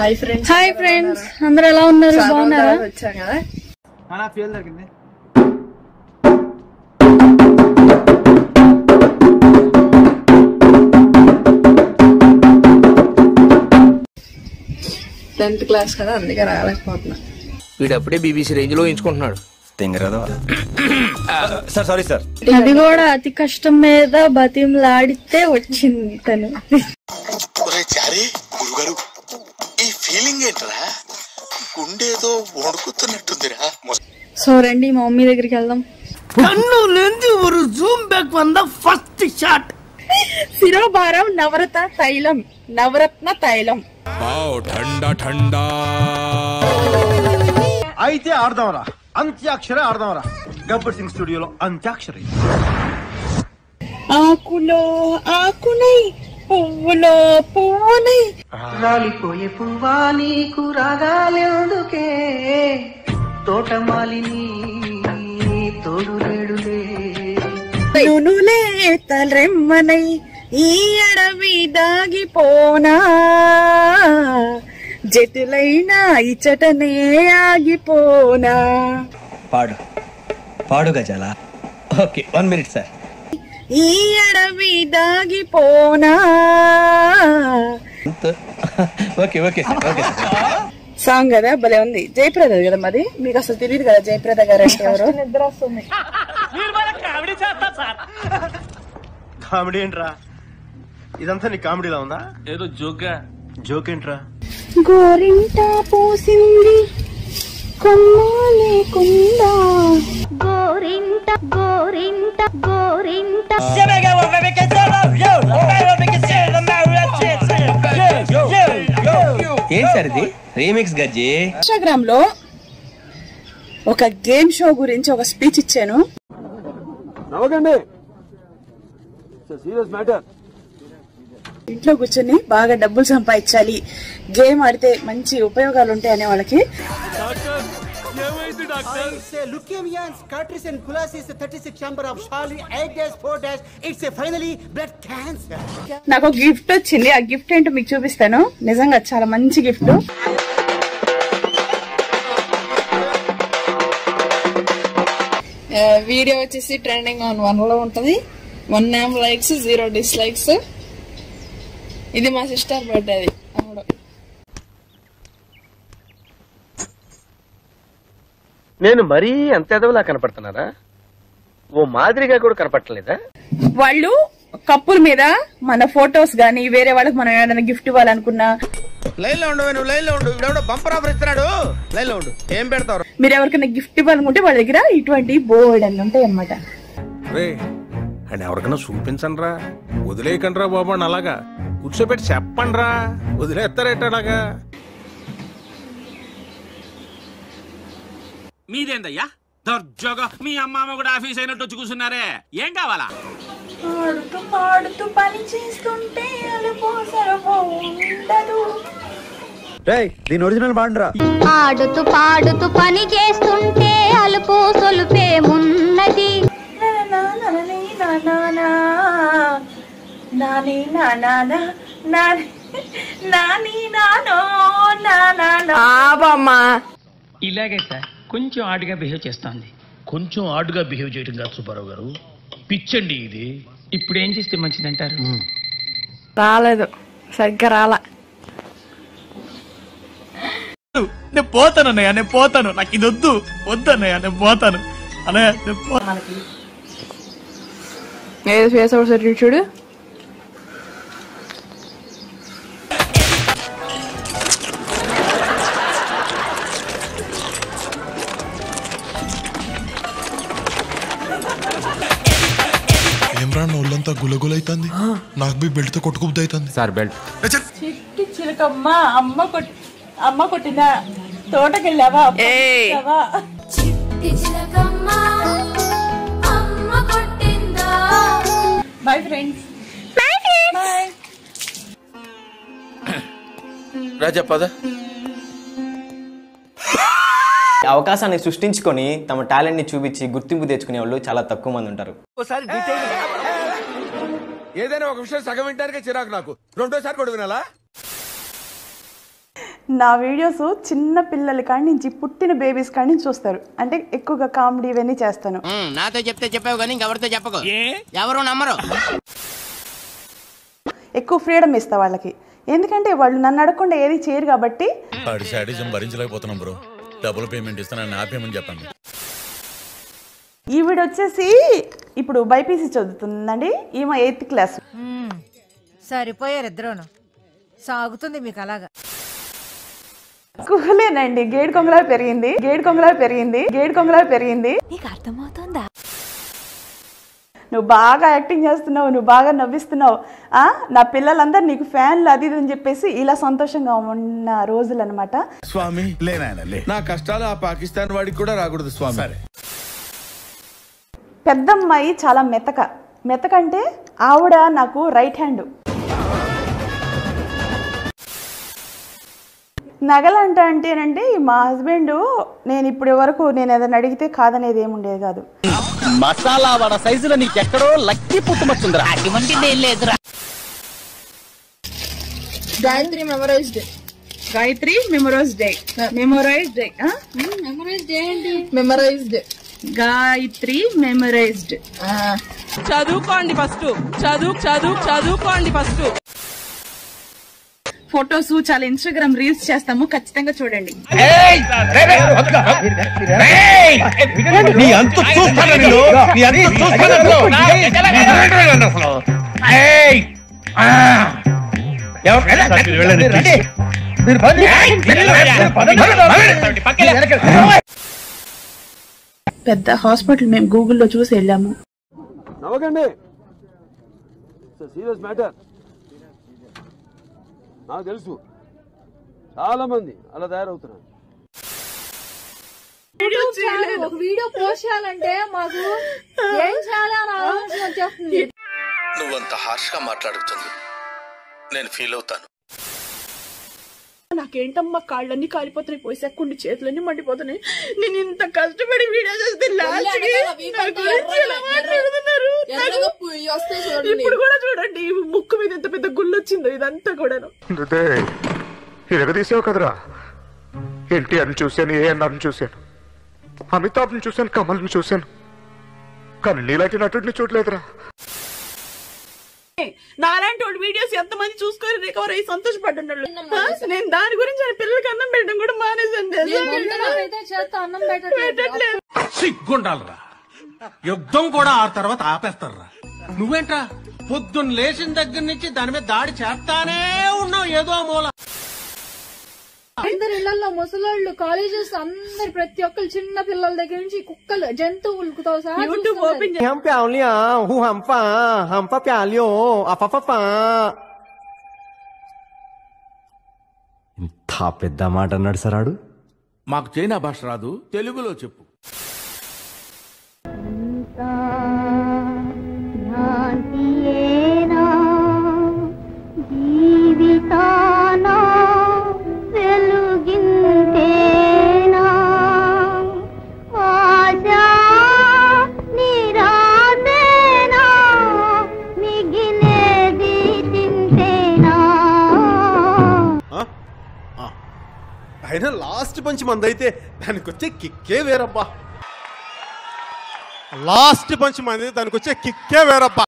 Hi friends hi friends అందరు ఎలా ఉన్నారు బాగున్నారా వచ్చాం కదా ఫ్యూల్ దొరికింది టెన్త్ క్లాస్ కదా అందుకే రాలేకపోతున్నా వీడప్పుడే బీబీసీ రేంజ్ లో ఎంచుకుంటున్నాడు తింగరదా సార్ సారీ సార్ అది కూడా అతి కష్టం మీద బతిమలాడితే వచ్చింది తను ఒరే చారి గురుగారు ఈ ఫీలింగ్ ఏంట్రా గుండేదో వణుకుతున్నట్టుందిరా సో రండి మా మమ్మీ దగ్గరికి వెళ్దాం శిరోభారం నవరత తైలం నవరత్న తైలం అయితే ఆడదాంరా అంత్యాక్షరే ఆడదాంరా గబ్బర్ సింగ్ స్టూడియోలో అంత్యాక్షరి ఆకులో ఆకునై పువ్వులో పువ్వునై రాలిపోయే పువ్వా నీకు రాగాలెందుకే తోటమాలిని తోడు లేడులే నునులే తలెమ్మనై ఈ అడవి దాగిపోనా జటులైనా ఇచ్చటనే ఆగిపోనా పాడు పాడు గజాల ఓకే వన్ మినిట్ సార్ ఈ అడవి దాగిపోనా okay okay sir okay sir song కదా భలే ఉంది జయప్రద కదా మరి మీకు అసలు తెలియదు కదా జయప్రద గారు అంటే ఎవరు నిద్ర వస్తుంది కామెడీ ఏంట్రా ఇదంతా నీ కామెడీలా ఉందా ఏదో జోక్గా జోక్ ఏంట్రా గోరింట పూసింది కొమ్మ లేకుండా గోరింట గోరింట గోరింట ఏంటి సార్ ఇది రీమిక్స్ గజ్జి ఇన్స్టాగ్రామ్ లో ఒక గేమ్ షో గురించి ఒక స్పీచ్ ఇచ్చాను ఇంట్లో కూర్చొని బాగా డబ్బులు సంపాదించాలి గేమ్ ఆడితే మంచి ఉపయోగాలు ఉంటాయి అనే వాళ్ళకి leukemia and scatters and colitis 36 chamber of Charlie 8 days 4 days it's a finally blood cancer నాకు ఒక గిఫ్ట్ వచ్చింది ఆ గిఫ్ట్ ఏంటో మీకు చూపిస్తాను నిజంగా చాలా మంచి గిఫ్ట్ వీడియో వచ్చేసి ట్రెండింగ్ ఆన్ వన్ లో ఉంటది one M likes zero dislikes ఇది మా సిస్టర్ బర్త్డే అది అప్పుడు నేను మరీ అంత ఎదవలా కనపడుతున్నారా ఓ మాదిరిగా కూడా కనపడలేదా వాళ్ళు కప్పుల మీద మన ఫొటోస్ గానీ వేరే వాళ్ళకి మనం ఏదైనా గిఫ్ట్ ఇవ్వాలనుకున్నా లైన్ లో ఉండు నువ్వు లైన్ లో ఉండు ఇవిడెవడో బంపర్ ఆఫర్ ఇస్తున్నాడు లైన్ లో ఉండు ఏం పెడతావు మీరు ఎవరికైనా గిఫ్ట్ ఇవ్వాలనుకుంటే వాళ్ళ దగ్గర ఇటువంటి బోర్డ్ అన్ని ఉంటాయి అన్నమాట రే అండ్ ఎవరికైనా చూపించండి రా వదిలేయకండి రా బాబు అని అలాగా కూర్చోబెట్టి చెప్పండి రా వదిలేస్తారేట అలాగా మీదేందయ్యా దర్జాగా మీ అమ్మ కూడా ఆఫీస్ అయినట్టు వచ్చి కూర్చున్నారే ఏం కావాలా పాడుతూ పాడుతూ పని చేస్తుంటే ఉండదు దీని ఒరిజినల్ బాండ్రా ఆడుతూ పాడుతూ పని చేస్తుంటే అలుపు సొలుపేమున్నది నాని నానా నాని నానో నానా ఇలాగే సార్ కొంచెం ఆడుగా బిహేవ్ చేస్తోంది కొంచెం ఆడుగా బిహేవ్ చేయడం కాదు సుబ్బారావు గారు పిచ్చండి ఇది ఇప్పుడు ఏం చేస్తే మంచిదంటారు రాలేదు సరిగ్గా రాలా నేను పోతాను అన్నయ్య నేను పోతాను నాకు ఇది వద్దు వద్దు అన్నయ్య నేను పోతాను అన్నయ్య నేను పో- ఏదో ఫేస్ ఒకసారి చూడు ఏమ్రా నోళ్ళంతా గులగులైతుంది నాకు బి బెల్ట్ తో కొట్టుకుబుద్ది అవుతుంది సార్ బెల్ట్ చిట్టి చిలకమ్మ అమ్మ కొట్టి అమ్మ కొట్టిందా తోటకెళ్ళావా ఏయ్. బాయ్ ఫ్రెండ్స్ బాయ్ రాజా పద అవకాశాన్ని సృష్టించుకొని తమ టాలెంట్ ని చూపించి గుర్తింపు తెచ్చుకునే వాళ్ళు చాలా తక్కువ మంది ఉంటారు ఒకసారి డీటెయిల్ ఏదైనా ఒక విషయం సగం వింటానికే చిరాకు నాకు రెండోసారి కూడా వినాలా నా వీడియోస్ చిన్న పిల్లల కాడి నుంచి పుట్టిన బేబీస్ కాడి నుంచి చూస్తారు అంటే ఎక్కువగా కామెడీ ఇవన్నీ చేస్తాను నాతో చెప్తే చెప్పావు కానీ ఇంకెవరితో చెప్పకు ఎవరు నమ్మరు ఎక్కువ ఫ్రీడమ్ ఇస్తా వాళ్ళకి ఎందుకంటే వాళ్ళు నన్ను అడగకుండా ఏది చేయరు కాబట్టి వాడి శాడిజం భరించలేకపోతున్నాం బ్రో డబుల్ పేమెంట్ ఇస్తానని ఆపేయమని చెప్పండి ఈవిడ వచ్చేసి ఇప్పుడు బైపీసీ చదువుతుందండి ఈమె ఎయిత్ క్లాస్ సరిపోయారు ఇద్దరును సాగుతుంది మీకు అలాగా స్కూలేనండి గేడ్ కొంగలా పెరిగింది గేడ్ కొంగలా పెరిగింది గేడ్ కొంగలా పెరిగింది నీకు అర్థమవుతుందా నువ్వు బాగా యాక్టింగ్ చేస్తున్నావు నువ్వు బాగా నవ్విస్తున్నావు ఆ, నా పిల్లలందరూ నీకు ఫ్యాన్లు అది ఇది అని చెప్పేసి ఇలా సంతోషంగా ఉన్న రోజులు అనమాట స్వామి లేనాయన లే నా కష్టాలు ఆ పాకిస్తాన్ వాడికి కూడా రాకూడదు స్వామి పెద్దమ్మాయి చాలా మెతక మెతక అంటే ఆవిడ నాకు రైట్ హ్యాండ్ నగలంట అంటేనంటే మా హస్బెండ్ నేను ఇప్పటి వరకు నేను ఏదైనా అడిగితే కాదనేది ఏముండేది కాదు మసాలా వడ సైజులో నీకెక్కడో లక్కీ పుట్టుమచ్చుందిరా అటువంటి లేదురా Gayatri memorized Gayatri memorize day memorize day memorize day ఏంటి మెమరైజ్డ్ గాయత్రి మెమరైజ్డ్ చదువుకోండి ఫస్ట్ చదువు చదువు చదువుకోండి ఫస్ట్ ఫొటోస్ చాలా ఇన్స్టాగ్రామ్ రీల్స్ చేస్తాము ఖచ్చితంగా చూడండి నీ అంత చూస్తాను నేను నీ అంత చూస్తాను ఏయ్! ఆ! ఎవరు- వెళ్ళండి, వెళ్ళండి, రండి. మీరు పదండి. మీరు పదండి. పదండి. పెద్ద హాస్పిటల్ మేము గూగుల్లో చూసి వెళ్ళాము నవ్వకండి సీరియస్ మ్యాటర్ నాకు తెలుసు చాలా మంది అలా తయారవుతున్నారు వీడియో చేయాలి ఒక వీడియో పోస్ట్ చేయాలంటే మాకు ఏం చేయాలి అని ఆలోచన వచ్చేస్తుంది నువ్వంత హార్ష్ గా మాట్లాడుతుంది నేను ఫీల్ అవుతాను నాకేంటమ్మా కాళ్ళన్నీ కాలిపోతున్నాయి పోయి సెక్కుండి చేతులన్నీ మండిపోతున్నాయి నేను ఇంత కష్టపడి వీడియో చేస్తే లాస్ట్ కి నా గురించి ఇలా మాట్లాడుతున్నారు. నాకు- ఇప్పుడు కూడా చూడండి ఈ ముక్కు మీద ఎంత పెద్ద గుళ్ళు వచ్చిందో ఇదంతా కూడాను ఇరగదీసావు కదరా ఎన్టీఆర్ని చూశాను ఏఎన్ఆర్ని చూశాను అమితాబ్ని చూశాను కమల్ని చూశాను కానీ నీలాంటి నటుడిని చూడలేదురా నాలాంటి వాడి వీడియోస్ ఎంతమంది చూసుకొని రికవర్ అయ్యి సంతోషపడ్డాడు నేను దాని గురించి ఆయన పిల్లలకి అన్నం పెట్టడం కూడా మానేశాను తెలుసా? చేస్తా అన్నం పెట్టట్లేదు సిగ్గుండాలరా యుద్ధం కూడా ఆ తర్వాత ఆపేస్తారా నువ్వేంట్రా పొద్దున్న లేచిన దగ్గర నుంచి దాని మీద దాడి చేస్తానే ఉన్నావు ఏదో మూల అందరి ఇళ్లలో ముసలోళ్ళు కాలేజెస్ అందరు ప్రతి ఒక్కరు చిన్న పిల్లల దగ్గర నుంచి కుక్కలు జంతువులతో సహా యూట్యూబ్ చూస్తున్నారు. ఓపెన్ हम प्यालिया हूँ हम पा हम पा प्यालियो అపపపా ఇంత పెద్ద మాట అన్నాడు సరాడు మాకు చైనా భాష రాదు తెలుగులో చెప్పు భ్రాంతియేనా జీవితాన వెలుగింతేనా ఆశా నిరాశేనా మిగిలేది చింతేనా అయినా లాస్ట్ పంచ్ మందైతే దానికి వచ్చే కిక్కే వేరబ్బా లాస్ట్ పంచ్ మంది దానికి వచ్చే కిక్కే వేరబ్బా